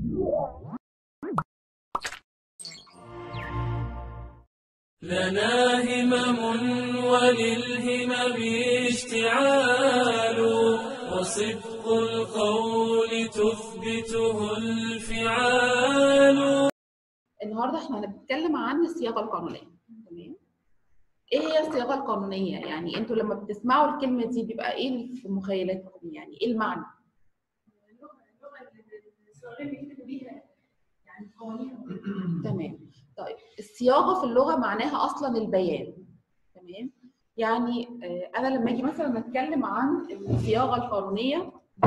لنا همم وللهمم اشتعال وصدق القول تثبته الفعال النهارده احنا هنتكلم عن الصياغه القانونيه تمام ايه هي الصياغه القانونيه يعني انتوا لما بتسمعوا الكلمه دي بيبقى ايه اللي في مخيلتكم يعني ايه المعنى تمام طيب الصياغه في اللغه معناها اصلا البيان تمام يعني آه، انا لما اجي مثلا اتكلم عن الصياغه القانونيه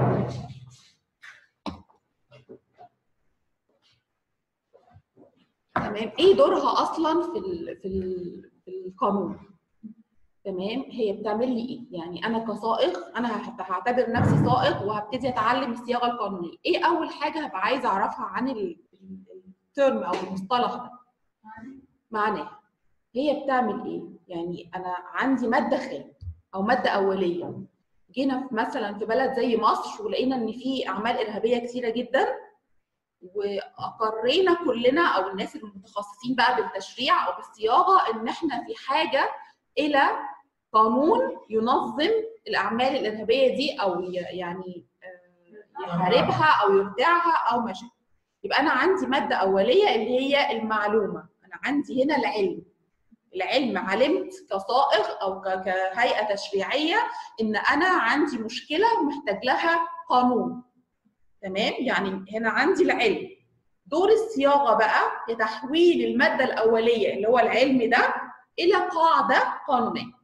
تمام ايه دورها اصلا في ال في ال في القانون تمام هي بتعمل لي ايه يعني انا كصائغ انا هحت- هعتبر نفسي صائغ وهبتدي اتعلم الصياغه القانونيه ايه اول حاجه هبقى عايزه اعرفها عن الترم او المصطلح ده معناه هي بتعمل ايه يعني انا عندي ماده خام او ماده اوليه جينا في مثلا في بلد زي مصر ولقينا ان في اعمال ارهابيه كتيره جدا واقرينا كلنا او الناس المتخصصين بقى بالتشريع او بالصياغه ان احنا في حاجه الى قانون ينظم الاعمال الارهابيه دي او ي- يعني آه، يحاربها او يردعها او ما شابه يبقى انا عندي ماده اوليه اللي هي المعلومه انا عندي هنا العلم العلم علمت كصائغ او ك- كهيئه تشريعيه ان انا عندي مشكله محتاج لها قانون تمام يعني هنا عندي العلم دور الصياغه بقى هي تحويل الماده الاوليه اللي هو العلم ده الى قاعده قانونيه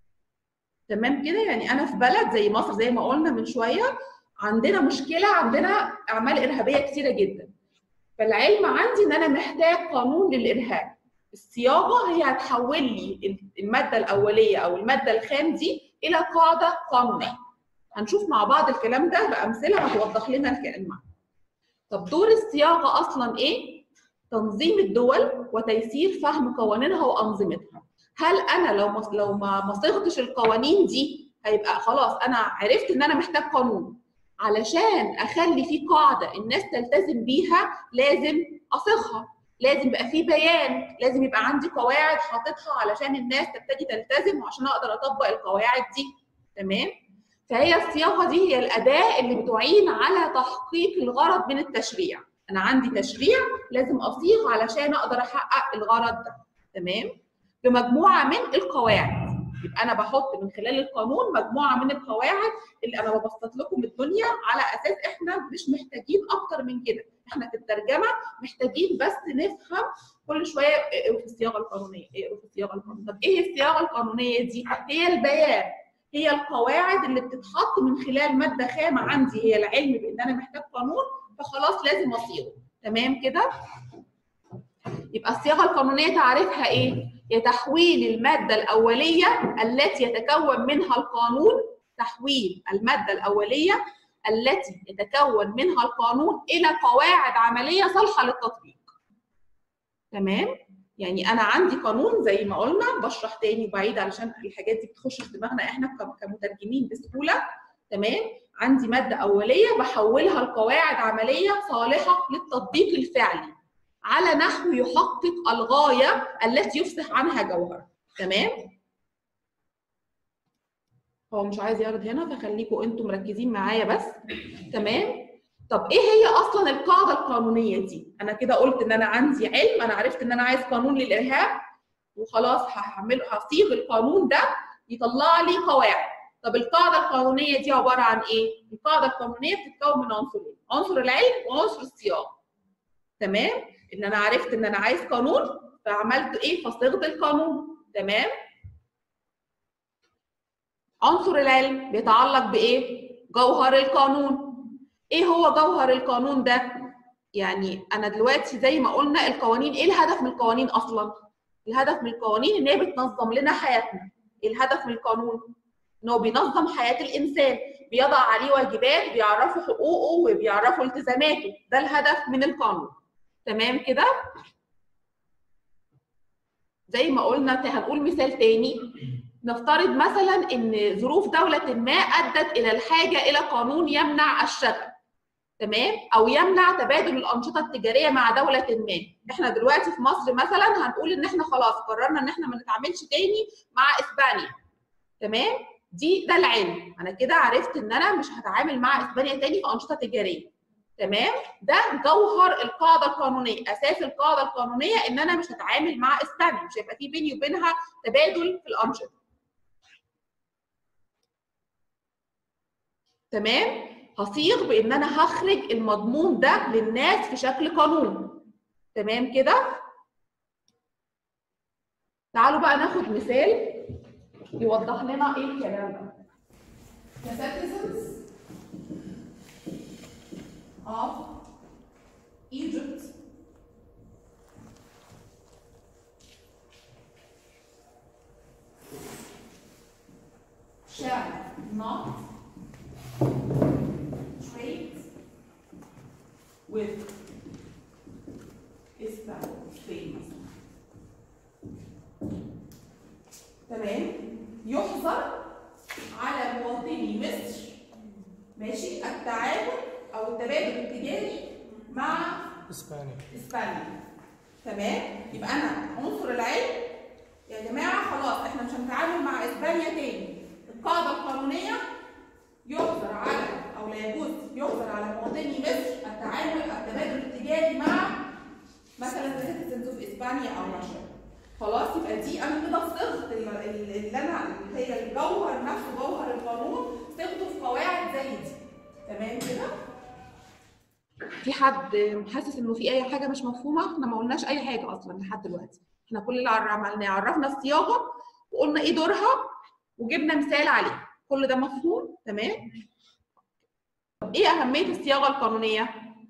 تمام كده يعني انا في بلد زي مصر زي ما قلنا من شويه عندنا مشكله عندنا اعمال ارهابيه كتيره جدا فالعلم عندي ان انا محتاج قانون للارهاب الصياغه هي هتحول لي الماده الاوليه او الماده الخام دي الى قاعده قانونيه هنشوف مع بعض الكلام ده بامثله هتوضح لنا الكلام طب دور الصياغه اصلا ايه تنظيم الدول وتيسير فهم قوانينها وانظمتها هل انا لو ما لو ما ما صيغتش القوانين دي هيبقى خلاص انا عرفت ان انا محتاج قانون علشان اخلي فيه قاعده الناس تلتزم بيها لازم اصيغها لازم يبقى فيه بيان لازم يبقى عندي قواعد حاططها علشان الناس تبتدي تلتزم وعشان اقدر اطبق القواعد دي تمام فهي الصياغه دي هي الاداه اللي بتعين على تحقيق الغرض من التشريع انا عندي تشريع لازم اصيغ علشان اقدر احقق الغرض ده تمام بمجموعه من القواعد يبقى انا بحط من خلال القانون مجموعه من القواعد اللي انا ببسط لكم الدنيا على اساس احنا مش محتاجين اكتر من كده احنا في الترجمه محتاجين بس نفهم كل شويه اقروا في الصياغه القانونيه اقروا في الصياغه القانونيه طب ايه الصياغه القانونيه دي هي البيان هي القواعد اللي بتتحط من خلال ماده خام عندي هي العلم بان انا محتاج قانون فخلاص لازم اصيغه تمام كده يبقى الصياغه القانونيه تعريفها ايه هي تحويل الماده الاوليه التي يتكون منها القانون تحويل الماده الاوليه التي يتكون منها القانون الى قواعد عمليه صالحه للتطبيق تمام يعني انا عندي قانون زي ما قلنا بشرح تاني بعيد علشان الحاجات دي بتخش في دماغنا احنا ك- كمترجمين بسهوله تمام عندي ماده اوليه بحولها لقواعد عمليه صالحه للتطبيق الفعلي على نحو يحقق الغايه التي يفصح عنها جوهر تمام هو مش عايز يعرض هنا فخليكم انتم مركزين معايا بس تمام طب ايه هي اصلا القاعده القانونيه دي انا كده قلت ان انا عندي علم انا عرفت ان انا عايز قانون للارهاب وخلاص هعمل هصيغ القانون ده يطلع لي قواعد طب القاعده القانونيه دي عباره عن ايه القاعده القانونيه بتتكون من عنصرين عنصر العلم وعنصر الصياغه تمام ان انا عرفت ان انا عايز قانون فعملت ايه فصيغت القانون تمام عنصر العلم بيتعلق بايه جوهر القانون ايه هو جوهر القانون ده يعني انا دلوقتي زي ما قلنا القوانين ايه الهدف من القوانين اصلا الهدف من القوانين ان هي بتنظم لنا حياتنا إيه الهدف من القانون ان هو بينظم حياه الانسان بيضع عليه واجبات بيعرفه حقوقه وبيعرفه التزاماته ده الهدف من القانون تمام كده زي ما قلنا هنقول مثال تاني نفترض مثلا ان ظروف دولة ما ادت الى الحاجة الى قانون يمنع الشغب تمام او يمنع تبادل الانشطه التجاريه مع دوله ما احنا دلوقتي في مصر مثلا هنقول ان احنا خلاص قررنا ان احنا ما نتعاملش تاني مع اسبانيا تمام دي ده العلم انا كده عرفت ان انا مش هتعامل مع اسبانيا تاني في انشطه تجاريه تمام ده جوهر القاعده القانونيه اساس القاعده القانونيه ان انا مش هتعامل مع اسبانيا مش هيبقى في بيني وبينها تبادل في الانشطه تمام هصيغ بان انا هخرج المضمون ده للناس في شكل قانون تمام كده تعالوا بقى ناخد مثال يوضح لنا ايه الكلام ده The citizens of Egypt shall not trade with Spain تمام يحظر على مواطني مصر ماشي التعامل او التبادل التجاري مع اسبانيا اسبانيا تمام يبقى انا عنصر العلم يا جماعه خلاص احنا مش هنتعامل مع اسبانيا تاني القاعده القانونيه يحظر على او لا يجوز يحظر على مواطني مصر التعامل التبادل التجاري مع مثلا سيتيزنز اوف اسبانيا او ما شابه خلاص يبقى دي انا كده صغت ال- ال- اللي انا اللي هي الجوهر نفسه جوهر القانون صغته في قواعد زي دي تمام كده في حد حاسس انه في اي حاجه مش مفهومه احنا ما قلناش اي حاجه اصلا لحد دلوقتي احنا كل اللي عملناه عرفنا الصياغه وقلنا ايه دورها وجبنا مثال عليه كل ده مفهوم تمام طب ايه اهميه الصياغه القانونيه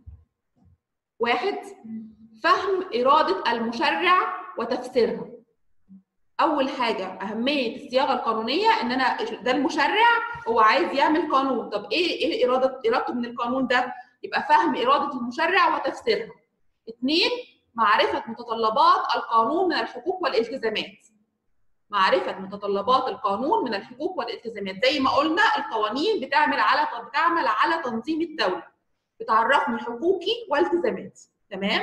واحد فهم اراده المشرع وتفسيرها اول حاجه اهميه الصياغه القانونيه ان انا ده المشرع هو عايز يعمل قانون طب ايه ايه اراده ارادته من القانون ده يبقى فهم اراده المشرع وتفسيرها اثنين معرفه متطلبات القانون من الحقوق والالتزامات معرفه متطلبات القانون من الحقوق والالتزامات زي ما قلنا القوانين بتعمل على بتعمل على تنظيم الدوله بتعرفني حقوقي والتزاماتي تمام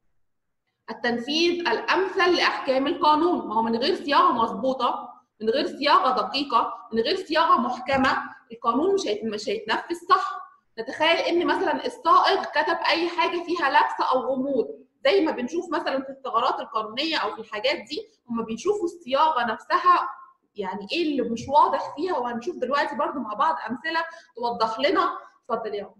التنفيذ الامثل لاحكام القانون ما هو من غير صياغه مظبوطه من غير صياغه دقيقه من غير صياغه محكمه القانون مش هيت- مش هيتنفذ صح نتخيل ان مثلا الصائغ كتب اي حاجه فيها لبس او غموض زي ما بنشوف مثلا في الثغرات القانونيه او في الحاجات دي هم بيشوفوا الصياغه نفسها يعني ايه اللي مش واضح فيها وهنشوف دلوقتي برضو مع بعض امثله توضح لنا اتفضل يا عمر.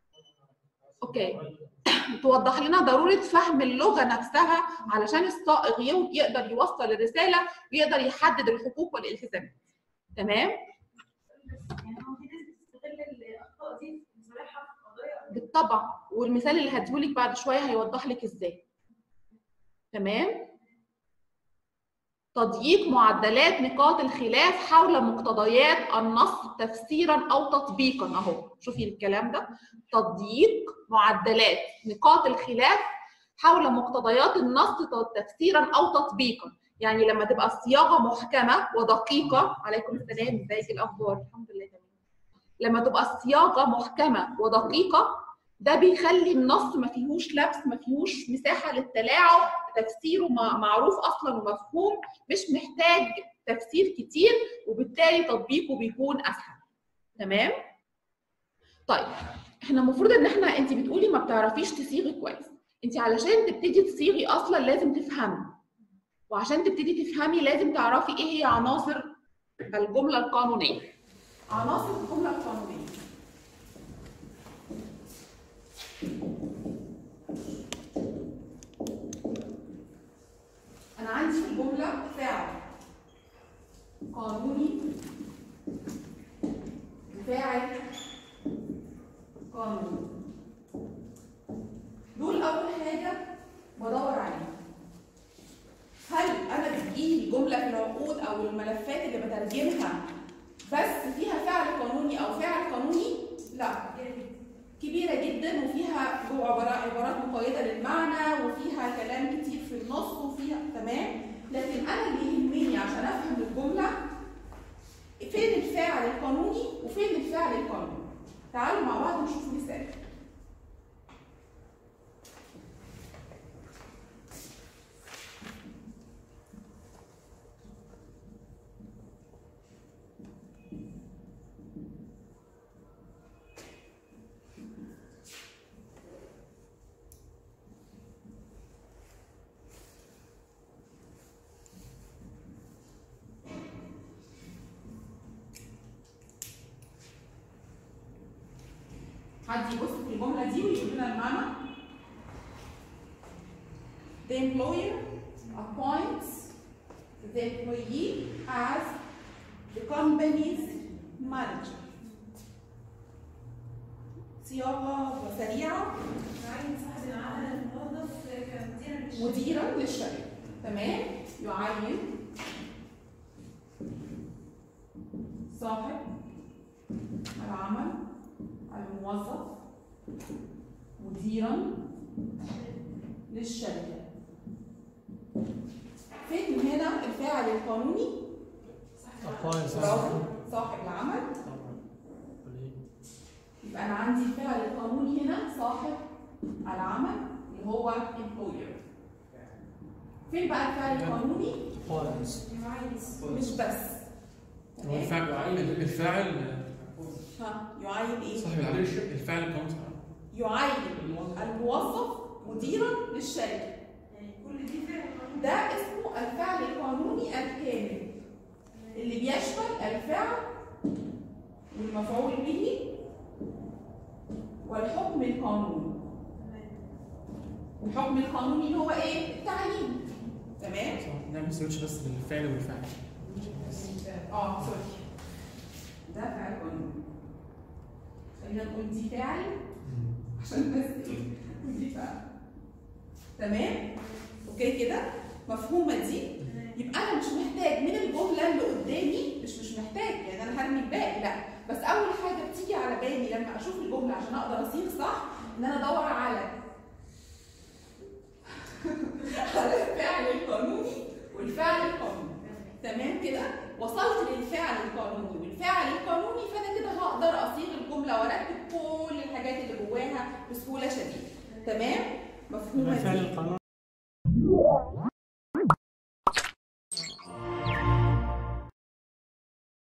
اوكي توضح لنا ضروره فهم اللغه نفسها علشان الصائغ يو- يقدر يوصل الرساله ويقدر يحدد الحقوق والالتزامات تمام يعني هو في ناس بتستغل الاخطاء دي في مصالحها في قضايا بالطبع والمثال اللي هديهولك بعد شويه هيوضح لك ازاي تمام تضييق معدلات نقاط الخلاف حول مقتضيات النص تفسيرا او تطبيقا اهو شوفي الكلام ده تضييق معدلات نقاط الخلاف حول مقتضيات النص تفسيرا او تطبيقا يعني لما تبقى الصياغه محكمه ودقيقه عليكم السلام ازيك الاخبار الحمد لله تمام لما تبقى الصياغه محكمه ودقيقه ده بيخلي النص ما فيهوش لبس ما فيهوش مساحه للتلاعب تفسيره ما- معروف اصلا ومفهوم مش محتاج تفسير كتير وبالتالي تطبيقه بيكون اسهل تمام طيب احنا المفروض ان احنا انت بتقولي ما بتعرفيش تصيغي كويس انت علشان تبتدي تصيغي اصلا لازم تفهمي وعشان تبتدي تفهمي لازم تعرفي ايه هي عناصر الجمله القانونيه عناصر الجمله القانونيه انا عندي في الجمله فعل قانوني وفاعل قانوني دول اول حاجه بدور عليها هل انا بتجيلي جمله في العقود او الملفات اللي بترجمها بس فيها فعل قانوني او فعل قانوني لا كبيرة جدا وفيها جوه عبارات عبارات مقيدة للمعنى وفيها كلام كتير في النص وفيها تمام لكن أنا اللي يهمني عشان أفهم الجملة فين الفاعل القانوني وفين الفعل القانوني تعالوا مع بعض نشوف مثال حد يبص في الجمله دي ويقول لنا المعنى The employer appoints the employee as the company's manager. صياغة سريعة عين صاحب العمل الموظف كمدير للشركة. مديرا للشركة تمام يعين صاحب العمل الموظف مديرا للشركة فين هنا الفاعل القانوني appoints برافو صاحب العمل يبقى انا عندي الفعل القانوني هنا صاحب العمل اللي هو employer فين بقى الفعل القانوني appoints يعين مش بس هو تمام؟ الفاعل الفاعل ها يعين ايه صاحب العمل الفاعل القانوني يعين الموظف مديرا للشركه يعني كل دي فعل قانوني. ده اسمه الفعل القانوني الكامل اللي بيشمل الفعل والمفعول به والحكم القانوني والحكم القانوني اللي هو ايه التعيين تمام نعمل سويتش بس بالفعل والفاعل اه سوري ده فعل قانوني خلينا نقول دي فعل عشان بس ايه دي فعل تمام اوكي كده مفهومه دي يبقى انا مش محتاج من الجمله اللي قدامي مش مش محتاج يعني انا هرمي الباقي لا بس اول حاجه بتيجي على بالي لما اشوف الجمله عشان اقدر اصيغ صح ان انا ادور على على الفعل القانوني والفعل القانوني تمام كده وصلت للفعل القانوني والفعل القانوني فانا كده هقدر اصيغ الجمله وارتب كل الحاجات اللي جواها بسهوله شديده تمام مفهومه الفعل دي القانوني